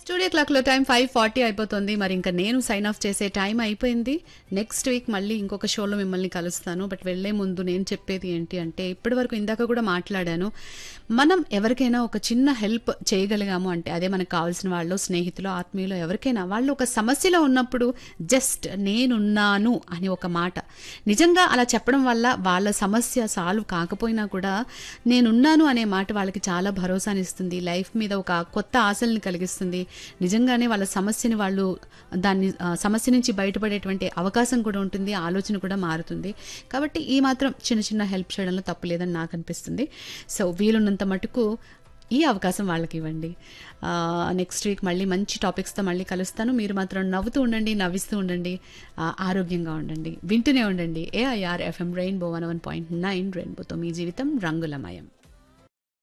studio క్లాక్లో time five forty అయిపోతుంది మరి ఇంకా నేను సైన్ ఆఫ్ చేసే టైం అయిపోయింది నెక్స్ట్ వీక్ మళ్ళీ ఇంకొక షోలో మిమ్మల్ని కలుస్తాను బట్ వెళ్లే ముందు నేను చెప్పేది ఏంటి అంటే ఇప్పటివరకు ఇందాక కూడా మాట్లాడాను మనం ఎవరికైనా ఒక చిన్న హెల్ప్ చేయగలిగాము అంటే అదే మనకు కావాల్సిన వాళ్ళు స్నేహితులు ఆత్మీయులు ఎవరికైనా వాళ్ళు ఒక సమస్యలో ఉన్నప్పుడు జస్ట్ నేనున్నాను అని ఒక మాట నిజంగా అలా చెప్పడం వల్ల వాళ్ళ సమస్య సాల్వ్ కాకపోయినా కూడా నేనున్నాను అనే మాట వాళ్ళకి చాలా భరోసానిస్తుంది లైఫ్ మీద ఒక కొత్త ఆశల్ని కలిగిస్తుంది నిజంగానే వాళ్ళ సమస్యని వాళ్ళు దాన్ని ఆ, సమస్య నుంచి బయటపడేటువంటి అవకాశం కూడా ఉంటుంది ఆలోచన కూడా మారుతుంది కాబట్టి ఈ మాత్రం చిన్న చిన్న హెల్ప్ చేయడంలో తప్పు లేదని నాకు అనిపిస్తుంది సో వీలున్నంత మటుకు ఈ అవకాశం వాళ్ళకి ఇవ్వండి నెక్స్ట్ వీక్ మళ్ళీ మంచి టాపిక్స్తో మళ్ళీ కలుస్తాను మీరు మాత్రం నవ్వుతూ ఉండండి నవ్విస్తూ ఉండండి ఆ, ఆరోగ్యంగా ఉండండి వింటూనే ఉండండి AIR FM rainbow one one point nine రెయిన్బోతో మీ జీవితం రంగులమయం